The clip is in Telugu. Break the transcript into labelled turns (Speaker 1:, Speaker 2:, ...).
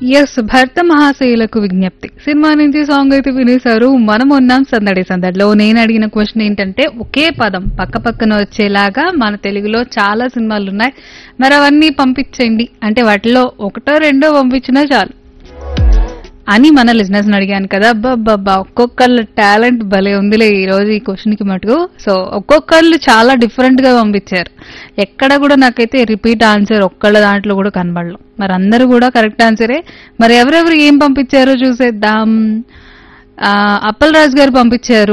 Speaker 1: ఎస్ భర్త మహాశయులకు విజ్ఞప్తి సినిమా నుంచి సాంగ్ అయితే వినేశారు మనం ఉన్నాం సందడి సందడిలో నేను అడిగిన క్వశ్చన్ ఏంటంటే ఒకే పదం పక్క పక్కన వచ్చేలాగా మన తెలుగులో చాలా సినిమాలు ఉన్నాయి మరి అవన్నీ పంపించండి అంటే వాటిలో ఒకటో రెండో పంపించినా చాలు అని మన లిజినెస్ అడిగాను కదా అబ్బా ఒక్కొక్కళ్ళ టాలెంట్ భలే ఉందిలే ఈ రోజు ఈ క్వశ్చన్ కి మటుకు సో ఒక్కొక్కళ్ళు చాలా డిఫరెంట్ గా పంపించారు ఎక్కడ కూడా నాకైతే రిపీట్ ఆన్సర్ ఒక్కళ్ళ దాంట్లో కూడా కనబడలేదు మరి అందరూ కూడా కరెక్ట్ ఆన్సరే మరి ఎవరెవరు ఏం పంపించారో చూసేద్దాం ఆ, అప్పల్ రాజు గారు పంపించారు